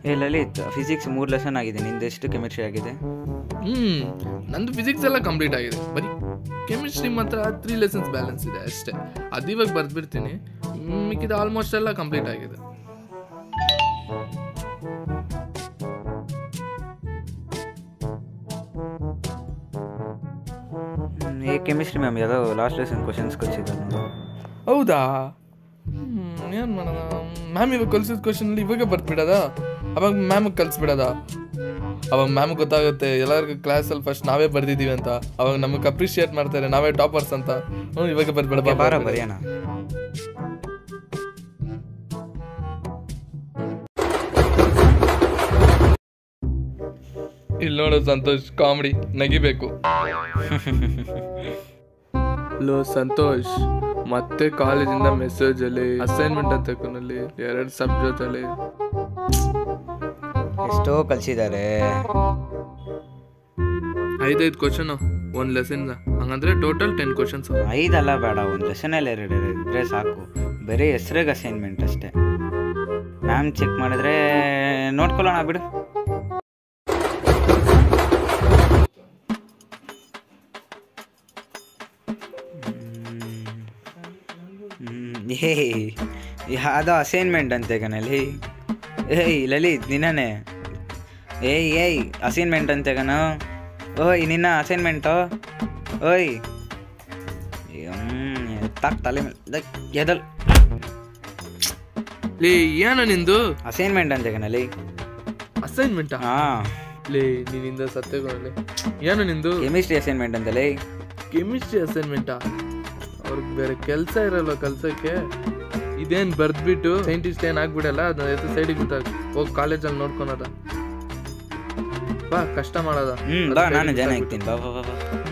ಏ ಲಲಿತ್ ಫಿಸಿಕ್ಸ್ ಮೂರು ಲೆಸನ್ ಆಗಿದೆ ನಿಂದು ಎಷ್ಟು ಕೆಮಿಸ್ಟ್ರಿ ಆಗಿದೆ ಹ್ಮ್ ನಂದು ಫಿಸಿಕ್ಸ್ ಎಲ್ಲ ಕಂಪ್ಲೀಟ್ ಆಗಿದೆ ಬರೀ ಕೆಮಿಸ್ಟ್ರಿ ಮಾತ್ರ ತ್ರೀ ಲೆಸನ್ಸ್ ಬ್ಯಾಲೆನ್ಸ್ ಇದೆ ಅಷ್ಟೇ ಅದು ಇವಾಗ ಬರ್ದ್ಬಿಡ್ತೀನಿ ಮಿಕ್ಕಿದ ಆಲ್ಮೋಸ್ಟ್ ಎಲ್ಲ ಕಂಪ್ಲೀಟ್ ಆಗಿದೆ ಹ್ಮ್, ಈ ಕೆಮಿಸ್ಟ್ರಿ ಮ್ಯಾಮ್ ಯಾವುದೋ ಲಾಸ್ಟ್ ಲೆಸನ್ ಕ್ವಶನ್ಸ್ ಕಳಿಸಿದ್ದಾರೆ ನೋಡು ಹೌದಾ ಏನು ಮಾಡೋಣ ಮ್ಯಾಮ್ ಇವಾಗ ಕಲ್ಸಿದ ಕ್ವಶನಲ್ಲಿ ಇವಾಗ ಬರ್ದ್ಬಿಡೋದ ಅವಾಗ ಮ್ಯಾಮಿಗೆ ಕಲಿಸ್ಬಿಡೋದ ಅವಾಗ ಮ್ಯಾಮ್ ಗೊತ್ತಾಗುತ್ತೆ ಎಲ್ಲರಿಗೂ ಕ್ಲಾಸಲ್ಲಿ ಫಸ್ಟ್ ನಾವೇ ಬರ್ದಿದ್ದೀವಿ ಅಂತ ಅವಾಗ ನಮಗೆ ಅಪ್ರಿಷಿಯೇಟ್ ಮಾಡ್ತಾರೆ ನಾವೇ ಟಾಪರ್ಸ್ ಅಂತ ಹ್ಞೂ ಇವಾಗ ಬರ್ಬೇಡ ಓಕೆ, ಬಾರೋ ಬರೆಯೋಣ ಇಲ್ಲಿ ನೋಡು ಸಂತೋಷ್ ಕಾಮಿಡಿ ನಗಿಬೇಕು ಲೋ ಸಂತೋಷ್ ಮತ್ತೆ ಕಾಲೇಜಿಂದ ಮೆಸೇಜ್ ಅಲ್ಲಿ ಅಸೈನ್ಮೆಂಟ್ ಅಂತ ತಕೊಂಡಲ್ಲಿ ಎರಡು ಸಬ್ಜೆಕ್ಟ್ ಅಲ್ಲಿ ಎಷ್ಟೋ ಕಲಿಸಿದ್ದಾರೆ ಐದೈದು ಕ್ವಶನ್ ಒಂದ್ ಲೆಸನ್ ಹಂಗಂದ್ರೆ ಟೋಟಲ್ ಟೆನ್ ಕ್ವಶನ್ಸ್ ಐದಲ್ಲ ಬೇಡ ಒಂದು ಲೆಸನಲ್ಲಿ ಎರಡು ಇದ್ರೆ ಸಾಕು ಬರೀ ಹೆಸ್ರಿಗೆ ಅಸೈನ್ಮೆಂಟ್ ಅಷ್ಟೇ ಮ್ಯಾಮ್ ಚೆಕ್ ಮಾಡಿದ್ರೆ ನೋಡ್ಕೊಳ್ಳೋಣ ಬಿಡು ಹ್ಮ್. ಏಯ್ ಯಾವುದೋ ಅಸೈನ್ಮೆಂಟ್ ಅಂತೆ ಕಣಲ್ಲಿ ಏಯ್ ಲಲಿತ್ ನಿನ್ನೇ ಏಯ್ ಏಯ್ ಅಸೈನ್ಮೆಂಟ್ ಅಂತೆ ಕಣ ಓಯ್ ನಿನ್ನ ಅಸೈನ್ಮೆಂಟು ಓಯ್ ತಾಕ್ ತಲೆ ಮೇಲೆ ಲೈಕ್ ಎದಲ್ ಲೇ ಏನ ನಿಂದು ಅಸೈನ್ಮೆಂಟ್ ಅಂತೆ ಕಣಲ್ಲಿ ಅಸೈನ್ಮೆಂಟ್ ಹಾಂ ಲೇ ನಿನ್ನಿಂದ ಸತ್ಯಗಳಲ್ಲಿ ಏನು ನಿಂದು ಕೆಮಿಸ್ಟ್ರಿ ಅಸೈನ್ಮೆಂಟ್ ಅಂತಲೇ ಕೆಮಿಸ್ಟ್ರಿ ಅಸೈನ್ಮೆಂಟಾ ಅವ್ರಿಗೆ ಬೇರೆ ಕೆಲಸ ಇರಲ್ಲ ಕಲ್ಸಕ್ಕೆ ಇದೇನ್ ಬರ್ದ್ಬಿಟ್ಟು ಸೈಂಟಿಸ್ಟ್ ಏನ್ ಆಗ್ಬಿಡಲ್ಲ ಅದನ್ನ ಎತ್ತು ಸೈಡಿಗೆ ಬಿಟ್ಟಾಗ ಹೋಗಿ ಕಾಲೇಜಲ್ಲಿ ನೋಡ್ಕೊಳದ ಬಾ ಕಷ್ಟ ಮಾಡೋದ ಹ್ಞೂ ಬಾ ನಾನು ಜನ ಆಗ್ತೀನಿ ಬಾ ಬಾ ಬಾ ಬಾ